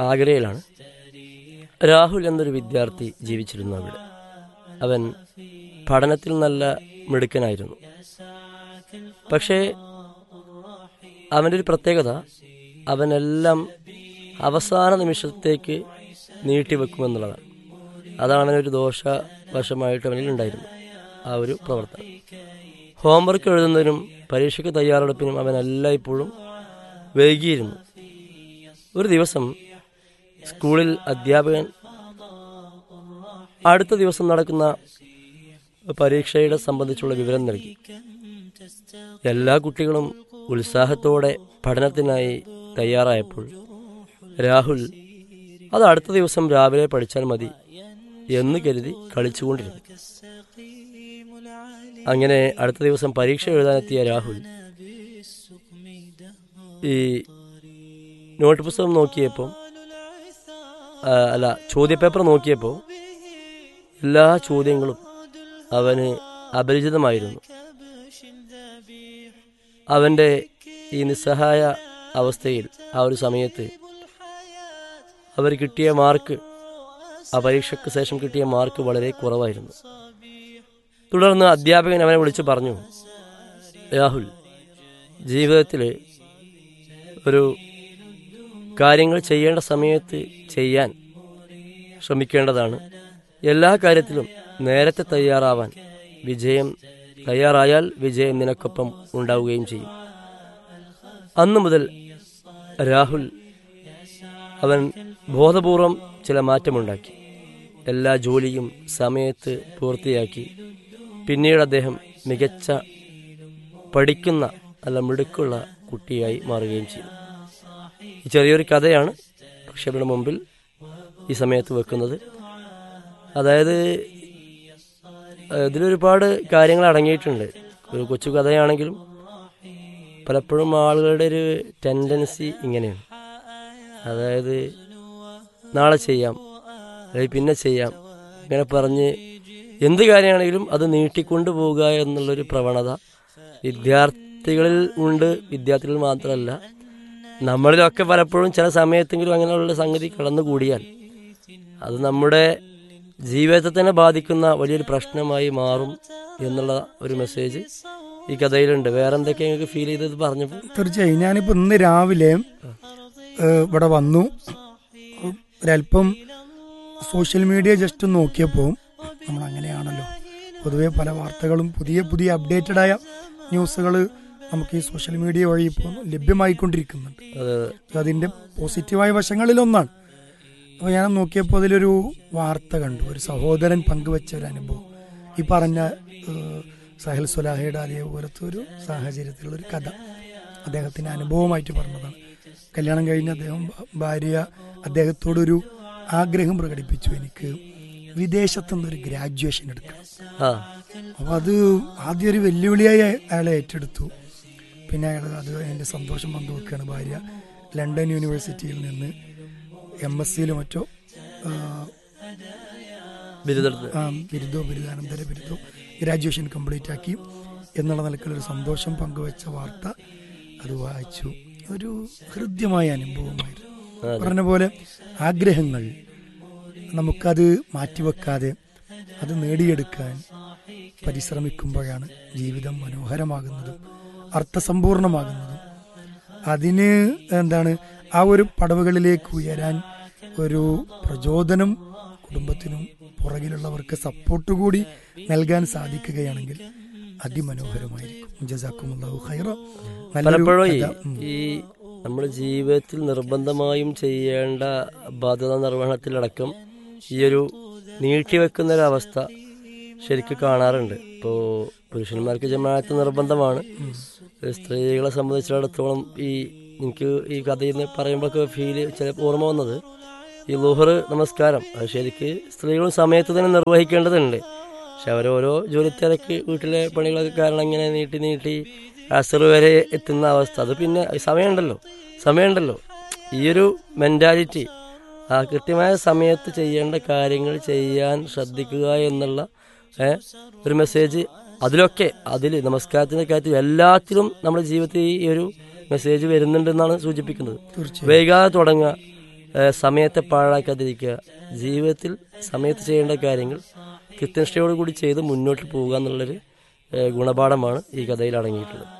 ആഗ്രയിലാണ് രാഹുൽ എന്നൊരു വിദ്യാർത്ഥി ജീവിച്ചിരുന്നു അവിടെ അവൻ പഠനത്തിൽ നല്ല മിടുക്കനായിരുന്നു പക്ഷേ അവൻ്റെ ഒരു പ്രത്യേകത അവനെല്ലാം അവസാന നിമിഷത്തേക്ക് നീട്ടിവെക്കുമെന്നുള്ളതാണ് അതാണ് അവനൊരു ദോഷവശമായിട്ട് അവനിൽ ഉണ്ടായിരുന്നു ആ ഒരു പ്രവർത്തനം ഹോംവർക്ക് എഴുതുന്നതിനും പരീക്ഷയ്ക്ക് തയ്യാറെടുപ്പിനും അവൻ എല്ലായ്പ്പോഴും വൈകിയിരുന്നു ഒരു ദിവസം സ്കൂളിൽ അധ്യാപകൻ അടുത്ത ദിവസം നടക്കുന്ന പരീക്ഷയുടെ സംബന്ധിച്ചുള്ള വിവരം നൽകി എല്ലാ കുട്ടികളും ഉത്സാഹത്തോടെ പഠനത്തിനായി തയ്യാറായപ്പോൾ രാഹുൽ അത് അടുത്ത ദിവസം രാവിലെ പഠിച്ചാൽ മതി എന്ന് കരുതി കളിച്ചുകൊണ്ടിരുന്നു അങ്ങനെ അടുത്ത ദിവസം പരീക്ഷ എഴുതാനെത്തിയ രാഹുൽ ഈ നോട്ട് പുസ്തകം നോക്കിയപ്പോൾ ആ, അല്ല ചോദ്യപേപ്പർ നോക്കിയപ്പോൾ എല്ലാ ചോദ്യങ്ങളും അവന് അപരിചിതമായിരുന്നു അവൻ്റെ ഈ നിസ്സഹായ അവസ്ഥയിൽ ആ ഒരു സമയത്ത് അവർ കിട്ടിയ മാർക്ക് ആ പരീക്ഷയ്ക്ക് ശേഷം കിട്ടിയ മാർക്ക് വളരെ കുറവായിരുന്നു തുടർന്ന് അധ്യാപകൻ അവനെ വിളിച്ചു പറഞ്ഞു രാഹുൽ ജീവിതത്തിൽ ഒരു കാര്യങ്ങൾ ചെയ്യേണ്ട സമയത്ത് ചെയ്യാൻ ശ്രമിക്കേണ്ടതാണ് എല്ലാ കാര്യത്തിലും നേരത്തെ തയ്യാറാവാൻ വിജയം തയ്യാറായാൽ വിജയം നിനക്കൊപ്പം ഉണ്ടാവുകയും ചെയ്യും അന്നു മുതൽ രാഹുൽ അവൻ ബോധപൂർവം ചില മാറ്റമുണ്ടാക്കി എല്ലാ ജോലിയും സമയത്ത് പൂർത്തിയാക്കി പിന്നീട് അദ്ദേഹം മികച്ച പഠിക്കുന്ന നല്ല മിടുക്കുള്ള കുട്ടിയായി മാറുകയും ചെയ്തു ഈ ചെറിയൊരു കഥയാണ് പക്ഷെ ഇവിടെ മുമ്പിൽ ഈ സമയത്ത് വെക്കുന്നത് അതായത് ഏഹ്, ഇതിലൊരുപാട് കാര്യങ്ങൾ അടങ്ങിയിട്ടുണ്ട് ഒരു കൊച്ചു കഥയാണെങ്കിലും പലപ്പോഴും ആളുകളുടെ ഒരു ടെൻഡൻസി ഇങ്ങനെയാണ് അതായത് നാളെ ചെയ്യാം അല്ലെങ്കിൽ പിന്നെ ചെയ്യാം ഇങ്ങനെ പറഞ്ഞ് എന്ത് കാര്യമാണെങ്കിലും അത് നീട്ടിക്കൊണ്ടു പോവുക എന്നുള്ളൊരു പ്രവണത വിദ്യാർത്ഥികളിൽ ഉണ്ട് വിദ്യാർത്ഥികളിൽ മാത്രമല്ല നമ്മളിലൊക്കെ പലപ്പോഴും ചില സമയത്തെങ്കിലും അങ്ങനെയുള്ള സംഗതി കടന്നുകൂടിയാൽ അത് നമ്മുടെ ജീവിതത്തെ തന്നെ ബാധിക്കുന്ന വലിയൊരു പ്രശ്നമായി മാറും എന്നുള്ള ഒരു മെസ്സേജ് ഈ കഥയിലുണ്ട് വേറെ എന്തൊക്കെ നിങ്ങൾക്ക് ഫീൽ ചെയ്തത് പറഞ്ഞപ്പോൾ തീർച്ചയായും ഞാനിപ്പോ ഇന്ന് രാവിലെ ഏഹ്, ഇവിടെ വന്നു ഒരല്പം സോഷ്യൽ മീഡിയ ജസ്റ്റ് നോക്കിയപ്പോൾ നമ്മൾ അങ്ങനെയാണല്ലോ പൊതുവെ പല വാർത്തകളും പുതിയ പുതിയ അപ്ഡേറ്റഡ് ആയ ന്യൂസുകൾ നമുക്ക് ഈ സോഷ്യൽ മീഡിയ വഴി ഇപ്പോൾ ലഭ്യമായിക്കൊണ്ടിരിക്കുന്നുണ്ട് അത് അതിൻ്റെ പോസിറ്റീവായ വശങ്ങളിലൊന്നാണ് അപ്പോൾ ഞാൻ നോക്കിയപ്പോൾ അതിലൊരു വാർത്ത കണ്ടു ഒരു സഹോദരൻ പങ്കുവെച്ച ഒരു അനുഭവം ഈ പറഞ്ഞ ഏഹ്, സഹൽ സുലാഹയുടെ അതേപോലത്തെ ഒരു സാഹചര്യത്തിലുള്ള ഒരു കഥ അദ്ദേഹത്തിൻ്റെ അനുഭവമായിട്ട് പറഞ്ഞതാണ് കല്യാണം കഴിഞ്ഞ് അദ്ദേഹം ഭ- ഭാര്യ അദ്ദേഹത്തോടൊരു ആഗ്രഹം പ്രകടിപ്പിച്ചു എനിക്ക് വിദേശത്തു നിന്നൊരു ഗ്രാജുവേഷൻ എടുക്കണം ആ അപ്പോൾ അത് ആദ്യം ഒരു വെല്ലുവിളിയായി അയാളെ ഏറ്റെടുത്തു പിന്നെ അയാൾ അത് അതിൻ്റെ സന്തോഷം പങ്കുവെക്കുകയാണ് ഭാര്യ ലണ്ടൻ യൂണിവേഴ്സിറ്റിയിൽ നിന്ന് എം എസ് സിയിലും മറ്റോ ആ, ബിരുദെടുത്ത് ആ, ബിരുദോ ബിരുദാനന്തര ബിരുദോ ഗ്രാജുവേഷൻ കംപ്ലീറ്റ് ആക്കി എന്നുള്ള നിലക്കുള്ളൊരു സന്തോഷം പങ്കുവെച്ച വാർത്ത അത് വായിച്ചു ഒരു ഹൃദ്യമായ അനുഭവമായിരുന്നു അതെ. പറഞ്ഞ പോലെ ആഗ്രഹങ്ങൾ നമുക്കത് മാറ്റിവെക്കാതെ അത് നേടിയെടുക്കാൻ പരിശ്രമിക്കുമ്പോഴാണ് ജീവിതം മനോഹരമാകുന്നതും അർത്ഥസമ്പൂർണമാകുന്നതും അതിന് എന്താണ് ആ ഒരു പടവുകളിലേക്ക് ഉയരാൻ ഒരു പ്രചോദനം കുടുംബത്തിനും പുറകിലുള്ളവർക്ക് സപ്പോർട്ട് കൂടി നൽകാൻ സാധിക്കുകയാണെങ്കിൽ അതിമനോഹരമായിരിക്കും ജസാക്കുമുല്ലാഹു ഖൈറ നല്ലൊരു പലപ്പോഴും ഈ- കഥ. ഉം. ഈ നമ്മുടെ ജീവിതത്തിൽ നിർബന്ധമായും ചെയ്യേണ്ട ബാധ്യത നിർവഹണത്തിലടക്കം ഈ ഒരു നീട്ടിവെക്കുന്ന ഒരു അവസ്ഥ ശരിക്കും കാണാറുണ്ട് ഇപ്പോൾ പുരുഷന്മാർക്ക് ജമാഅത്ത് നിർബന്ധമാണ് സ്ത്രീകളെ സംബന്ധിച്ചിടത്തോളം ഈ എനിക്ക് ഈ കഥയിൽ നിന്ന് പറയുമ്പോഴൊക്കെ ഫീല് ചില ഓർമ്മ വന്നത് ഈ ലുഹർ നമസ്കാരം അത് ശരിക്ക് സ്ത്രീകളും സമയത്ത് തന്നെ നിർവഹിക്കേണ്ടതുണ്ട് പക്ഷെ അവരോരോ ജോലി തിരക്ക് വീട്ടിലെ പണികളൊക്കെ കാരണം ഇങ്ങനെ നീട്ടി നീട്ടി അസർ വരെ എത്തുന്ന അവസ്ഥ അത് പിന്നെ സമയമുണ്ടല്ലോ സമയമുണ്ടല്ലോ ഈ ഒരു മെൻറ്റാലിറ്റി ആ കൃത്യമായ സമയത്ത് ചെയ്യേണ്ട കാര്യങ്ങൾ ചെയ്യാൻ ശ്രദ്ധിക്കുക എന്നുള്ള ഏ, ഒരു മെസ്സേജ് അതിലൊക്കെ അതിൽ നമസ്കാരത്തിൻ്റെ കാര്യത്തിൽ എല്ലാത്തിലും നമ്മുടെ ജീവിതത്തിൽ ഈ ഒരു മെസ്സേജ് വരുന്നുണ്ടെന്നാണ് സൂചിപ്പിക്കുന്നത് തീർച്ചയായും വൈകാതെ തുടങ്ങുക ഏഹ് സമയത്തെ പാഴാക്കാതിരിക്കുക ജീവിതത്തിൽ സമയത്ത് ചെയ്യേണ്ട കാര്യങ്ങൾ കൃത്യനിഷ്ഠയോടുകൂടി ചെയ്ത് മുന്നോട്ട് പോവുക എന്നുള്ളൊരു ഏഹ് ഗുണപാഠമാണ് ഈ കഥയിൽ അടങ്ങിയിട്ടുള്ളത്